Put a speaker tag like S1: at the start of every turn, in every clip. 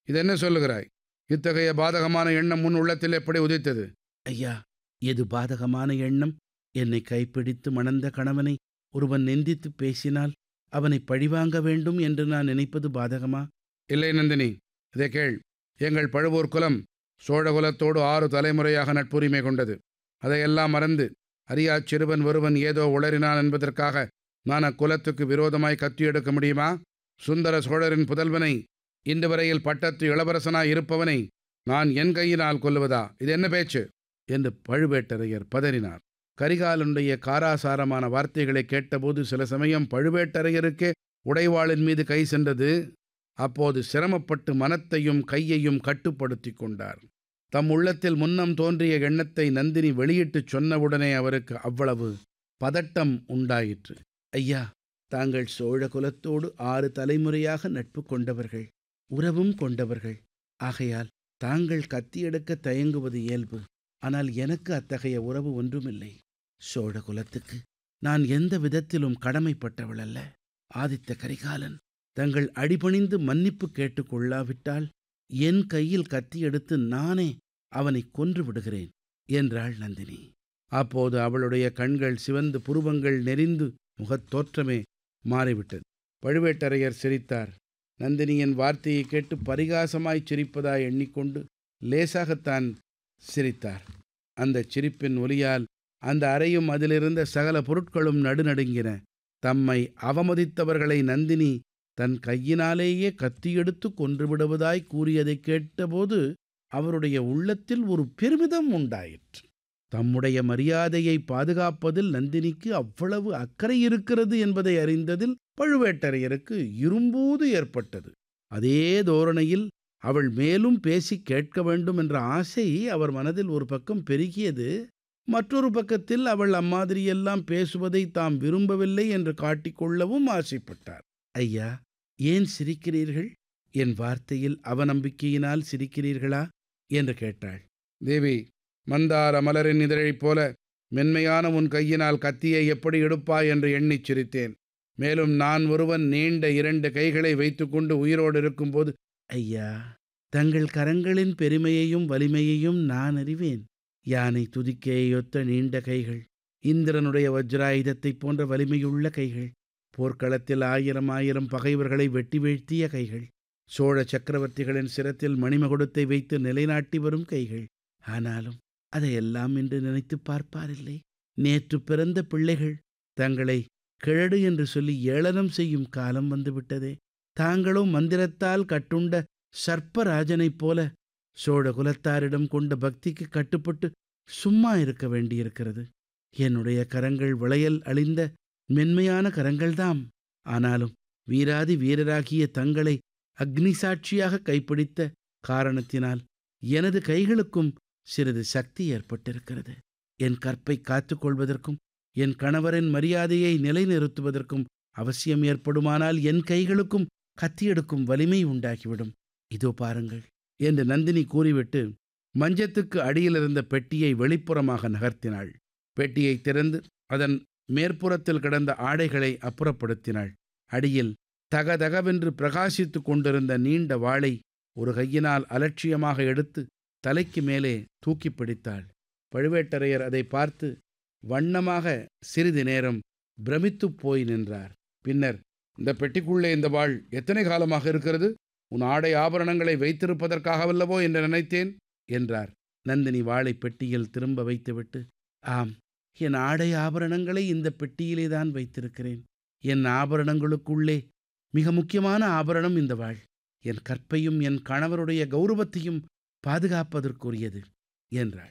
S1: இது என்ன சொல்லுகிறாய் இத்தகைய பாதகமான எண்ணம் முன் உள்ளத்தில் எப்படி உதித்தது
S2: ஐயா எது பாதகமான எண்ணம் என்னை கைப்பிடித்து மணந்த கணவனை ஒருவன் நிந்தித்து பேசினால் அவனை பழிவாங்க வேண்டும் என்று நான் நினைப்பது பாதகமா
S1: இல்லை நந்தினி இதை கேள் எங்கள் பழுவூர் குலம் சோழகுலத்தோடு ஆறு தலைமுறையாக நட்புரிமை கொண்டது அதையெல்லாம் மறந்து அறியாச் சிறுவன் ஒருவன் ஏதோ உளறினான் என்பதற்காக நான் அக்குலத்துக்கு விரோதமாய் கத்தி எடுக்க முடியுமா சுந்தர சோழரின் புதல்வனை இன்று வரையில் பட்டத்து இளவரசனாய் இருப்பவனை நான் என் கையினால் கொல்லுவதா இது என்ன பேச்சு
S2: என்று பழுவேட்டரையர் பதறினார்
S1: கரிகாலனுடைய காராசாரமான வார்த்தைகளை கேட்டபோது சில சமயம் பழுவேட்டரையருக்கே உடைவாளின் மீது கை சென்றது அப்போது சிரமப்பட்டு மனத்தையும் கையையும் கட்டுப்படுத்தி கொண்டார் தம் உள்ளத்தில் முன்னம் தோன்றிய எண்ணத்தை நந்தினி வெளியிட்டுச் சொன்னவுடனே அவருக்கு அவ்வளவு பதட்டம் உண்டாயிற்று
S2: ஐயா தாங்கள் சோழ குலத்தோடு ஆறு தலைமுறையாக நட்பு கொண்டவர்கள் உறவும் கொண்டவர்கள் ஆகையால் தாங்கள் கத்தி எடுக்க தயங்குவது இயல்பு ஆனால் எனக்கு அத்தகைய உறவு ஒன்றுமில்லை சோழ குலத்துக்கு நான் எந்த விதத்திலும் கடமைப்பட்டவள் அல்ல ஆதித்த கரிகாலன் தங்கள் அடிபணிந்து மன்னிப்பு கேட்டுக்கொள்ளாவிட்டால் என் கையில் கத்தி எடுத்து நானே அவனை கொன்று விடுகிறேன் என்றாள் நந்தினி
S1: அப்போது அவளுடைய கண்கள் சிவந்து புருவங்கள் நெறிந்து முகத்தோற்றமே மாறிவிட்டது பழுவேட்டரையர் சிரித்தார் நந்தினியின் வார்த்தையை கேட்டு பரிகாசமாய் சிரிப்பதாய் எண்ணிக்கொண்டு லேசாகத்தான் சிரித்தார் அந்தச் சிரிப்பின் ஒலியால் அந்த அறையும் அதிலிருந்த சகல பொருட்களும் நடுநடுங்கின தம்மை அவமதித்தவர்களை நந்தினி தன் கையினாலேயே கத்தியெடுத்து கொன்றுவிடுவதாய் கூறியதைக் கேட்டபோது அவருடைய உள்ளத்தில் ஒரு பெருமிதம் உண்டாயிற்று தம்முடைய மரியாதையை பாதுகாப்பதில் நந்தினிக்கு அவ்வளவு அக்கறை இருக்கிறது என்பதை அறிந்ததில் பழுவேட்டரையருக்கு இரும்பூது ஏற்பட்டது அதே தோரணையில் அவள் மேலும் பேசி கேட்க வேண்டும் என்ற ஆசை அவர் மனதில் ஒரு பக்கம் பெருகியது மற்றொரு பக்கத்தில் அவள் அம்மாதிரியெல்லாம் பேசுவதை தாம் விரும்பவில்லை என்று காட்டிக்கொள்ளவும் ஆசைப்பட்டார் ஐயா ஏன் சிரிக்கிறீர்கள் என் வார்த்தையில் அவநம்பிக்கையினால் சிரிக்கிறீர்களா என்று கேட்டாள் தேவி மந்தார மலரின் இதழைப் போல மென்மையான உன் கையினால் கத்தியை எப்படி எடுப்பாய் என்று எண்ணிச் சிரித்தேன் மேலும் நான் ஒருவன் நீண்ட இரண்டு கைகளை வைத்துக்கொண்டு உயிரோடு இருக்கும்போது
S2: ஐயா தங்கள் கரங்களின் பெருமையையும் வலிமையையும் நான் அறிவேன் யானை துதிக்கையொத்த நீண்ட கைகள் இந்திரனுடைய வஜ்ராயுதத்தைப் போன்ற வலிமையுள்ள கைகள் போர்க்களத்தில் ஆயிரம் ஆயிரம் பகைவர்களை வெட்டி வீழ்த்திய கைகள் சோழ சக்கரவர்த்திகளின் சிரத்தில் மணிமகுடத்தை வைத்து நிலைநாட்டி வரும் கைகள் ஆனாலும் அதையெல்லாம் இன்று நினைத்து பார்ப்பாரில்லை நேற்று பிறந்த பிள்ளைகள் தங்களை கிழடு என்று சொல்லி ஏளனம் செய்யும் காலம் வந்துவிட்டதே தாங்களும் மந்திரத்தால் கட்டுண்ட சர்ப்பராஜனைப் போல சோழ குலத்தாரிடம் கொண்ட பக்திக்கு கட்டுப்பட்டு சும்மா இருக்க வேண்டியிருக்கிறது என்னுடைய கரங்கள் விளையல் அழிந்த மென்மையான கரங்கள்தாம் ஆனாலும் வீராதி வீரராகிய தங்களை அக்னி சாட்சியாக கைப்பிடித்த காரணத்தினால் எனது கைகளுக்கும் சிறிது சக்தி ஏற்பட்டிருக்கிறது என் கற்பை காத்துக்கொள்வதற்கும் என் கணவரின் மரியாதையை நிலைநிறுத்துவதற்கும் அவசியம் ஏற்படுமானால் என் கைகளுக்கும் கத்தியெடுக்கும் வலிமை உண்டாகிவிடும் இதோ பாருங்கள் என்று நந்தினி கூறிவிட்டு மஞ்சத்துக்கு அடியிலிருந்த பெட்டியை வெளிப்புறமாக நகர்த்தினாள் பெட்டியை திறந்து அதன் மேற்புறத்தில் கிடந்த ஆடைகளை அப்புறப்படுத்தினாள் அடியில் தகதகவென்று பிரகாசித்துக் கொண்டிருந்த நீண்ட வாளை ஒரு கையினால் அலட்சியமாக எடுத்து தலைக்கு மேலே தூக்கி பிடித்தாள் பழுவேட்டரையர் அதை பார்த்து வண்ணமாக சிறிது நேரம் பிரமித்துப் போய் நின்றார் பின்னர் இந்த பெட்டிக்குள்ளே இந்த வாள் எத்தனை காலமாக இருக்கிறது உன் ஆடை ஆபரணங்களை வைத்திருப்பதற்காகவல்லவோ என்று நினைத்தேன் என்றார் நந்தினி வாளை பெட்டியில் திரும்ப வைத்துவிட்டு ஆம் என் ஆடை ஆபரணங்களை இந்த பெட்டியிலே தான் வைத்திருக்கிறேன் என் ஆபரணங்களுக்குள்ளே மிக முக்கியமான ஆபரணம் இந்த வாழ் என் கற்பையும் என் கணவருடைய கௌரவத்தையும் பாதுகாப்பதற்குரியது என்றாள்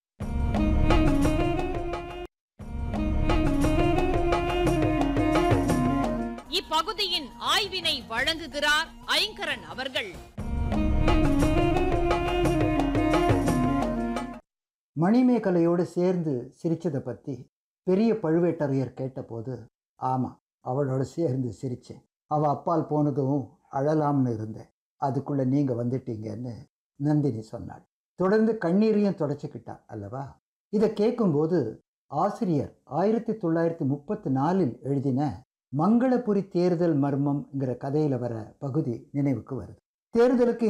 S3: இப்பகுதியின் ஆய்வினை வழங்குகிறார் ஐங்கரன் அவர்கள்
S4: மணிமேகலையோடு சேர்ந்து சிரிச்சதை பற்றி பெரிய பழுவேட்டரையர் கேட்டபோது ஆமாம் அவளோட சேர்ந்து சிரித்தேன் அவள் அப்பால் போனதும் அழலாம்னு இருந்தேன் அதுக்குள்ளே நீங்கள் வந்துட்டீங்கன்னு நந்தினி சொன்னாள் தொடர்ந்து கண்ணீரையும் தொடச்சிக்கிட்டா அல்லவா இதை கேட்கும்போது ஆசிரியர் ஆயிரத்தி தொள்ளாயிரத்தி முப்பத்தி நாலில் எழுதின மங்களபுரி தேர்தல் மர்மம்ங்கிற கதையில் வர பகுதி நினைவுக்கு வருது தேர்தலுக்கு